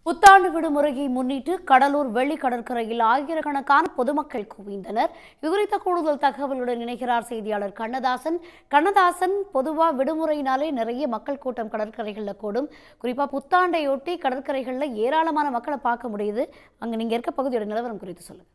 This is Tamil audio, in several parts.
புத்தாண்டு விடுமுறையை முன்னிட்டு கடலூர் வெள்ளி கடற்கரையில் ஆயிரக்கணக்கான பொதுமக்கள் குவிந்தனர் இது குறித்த கூடுதல் தகவலுடன் இணைகிறார் செய்தியாளர் கண்ணதாசன் கண்ணதாசன் பொதுவா விடுமுறையினாலே நிறைய மக்கள் கூட்டம் கடற்கரைகளில் கூடும் குறிப்பா புத்தாண்டையொட்டி கடற்கரைகளில் ஏராளமான மக்களை பார்க்க முடியுது அங்க நீங்க இருக்க பகுதியோட நிலவரம் குறித்து சொல்லுங்க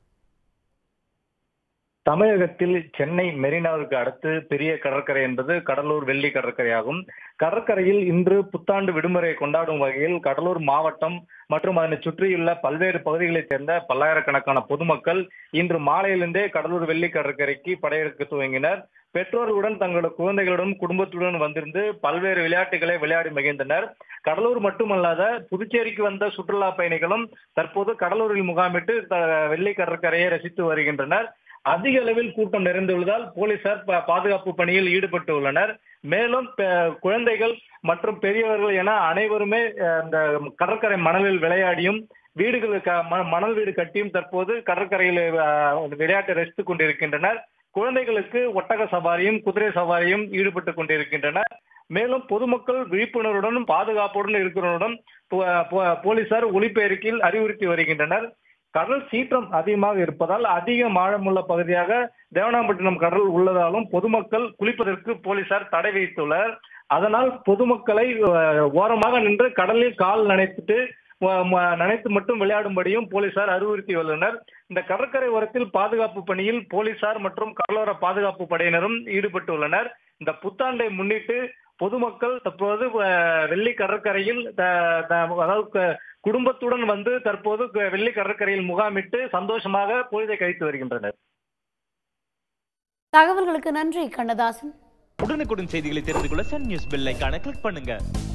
தமிழகத்தில் சென்னை மெரினாவிற்கு அடுத்து பெரிய கடற்கரை என்பது கடலூர் வெள்ளி கடற்கரையாகும் கடற்கரையில் இன்று புத்தாண்டு விடுமுறையை கொண்டாடும் வகையில் கடலூர் மாவட்டம் மற்றும் அதனை சுற்றியுள்ள பல்வேறு பகுதிகளைச் சேர்ந்த பல்லாயிரக்கணக்கான பொதுமக்கள் இன்று மாலையிலிருந்தே கடலூர் வெள்ளி கடற்கரைக்கு படையெடுக்க துவங்கினர் பெற்றோர்களுடன் தங்களோட குழந்தைகளுடன் குடும்பத்துடன் வந்திருந்து பல்வேறு விளையாட்டுகளை விளையாடி மகிழ்ந்தனர் கடலூர் மட்டுமல்லாத புதுச்சேரிக்கு வந்த சுற்றுலா பயணிகளும் தற்போது கடலூரில் முகாமிட்டு த- வெள்ளி கடற்கரையை ரசித்து வருகின்றனர் அதிக அளவில் கூட்டம் நிறைந்துள்ளதால் போலீசார் ப- பாதுகாப்பு பணியில் ஈடுபட்டு உள்ளனர் மேலும் ப- குழந்தைகள் மற்றும் பெரியவர்கள் என அனைவருமே அஹ், இந்த கடற்கரை மணலில் விளையாடியும் வீடுகள் க- ம- மணல் வீடு கட்டியும் தற்போது கடற்கரையில் அஹ், விளையாட்டை ரசித்துக் கொண்டிருக்கின்றனர் குழந்தைகளுக்கு ஒட்டக சவாரியும் குதிரை சவாரியும் ஈடுபட்டு கொண்டிருக்கின்றனர் மேலும் பொதுமக்கள் விழிப்புணர்வுடனும் பாதுகாப்புடன் இருக்கிறதுடன் போ- போ- போலீசார் ஒலிபெருக்கில் அறிவுறுத்தி வருகின்றனர் கடல் சீற்றம் அதிகமாக இருப்பதால் அதிக ஆழமுள்ள பகுதியாக தேவனாம்பட்டினம் கடல் உள்ளதாலும் பொதுமக்கள் குளிப்பதற்கு போலீசார் தடை விதித்துள்ளனர் அதனால் பொதுமக்களை அஹ், ஓரமாக நின்று கடலில் கால் நனைத்துட்டு ம- ம- நனைத்து மட்டும் விளையாடும்படியும் போலீசார் அறிவுறுத்தியுள்ளனர் இந்த கடற்கரை ஓரத்தில் பாதுகாப்பு பணியில் போலீசார் மற்றும் கடலோர பாதுகாப்பு படையினரும் ஈடுபட்டுள்ளனர் இந்த புத்தாண்டை முன்னிட்டு பொதுமக்கள் தற்போது அஹ், வெள்ளி கடற்கரையில் த- த- அதாவது க- குடும்பத்துடன் வந்து தற்போது க- வெள்ளி கடற்கரையில் முகாமிட்டு சந்தோஷமாக பொழுதை கழித்து வருகின்றனர் தகவல்களுக்கு நன்றி கண்ணதாசன் உடனுக்குடன் செய்திகளை தெரிந்து கொள்ள சன் நியூஸ் பெல் ஐகானை கிளிக் பண்ணுங்க